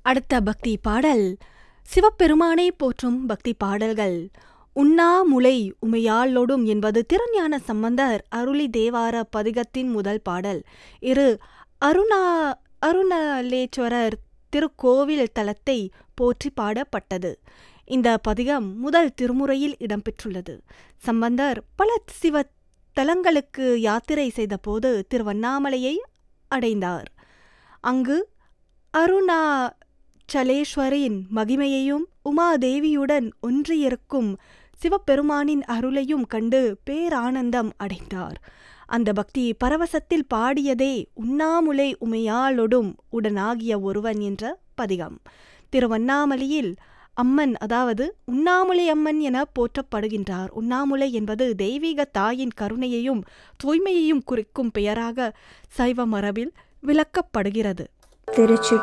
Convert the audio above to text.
அடுத்த பக்தி பாடல் சிவபெருமானை போற்றும் பக்தி பாடல்கள் உண்ணாமுலை உமையாளொடும் என்பது திருஞான சம்பந்தர் அருளி தேவார பதிகத்தின் முதல் பாடல் இரு அருணா அருணாலேஸ்வரர் திருக்கோவில் தலத்தை போற்றி பாடப்பட்டது இந்த பதிகம் முதல் திருமுறையில் இடம்பெற்றுள்ளது சம்பந்தர் பல சிவ தலங்களுக்கு யாத்திரை செய்தபோது திருவண்ணாமலையை அடைந்தார் அங்கு அருணாச்சலேஸ்வரின் மகிமையையும் உமாதேவியுடன் ஒன்றியிருக்கும் சிவபெருமானின் அருளையும் கண்டு பேரானந்தம் அடைந்தார் அந்த பக்தி பரவசத்தில் பாடியதே உண்ணாமுலை உமையாளொடும் உடனாகிய ஒருவன் என்ற பதிகம் திருவண்ணாமலையில் அம்மன் அதாவது உண்ணாமுலை அம்மன் என போற்றப்படுகின்றார் உண்ணாமுலை என்பது தெய்வீக தாயின் கருணையையும் தூய்மையையும் குறிக்கும் பெயராக சைவ மரபில் விளக்கப்படுகிறது திருச்சி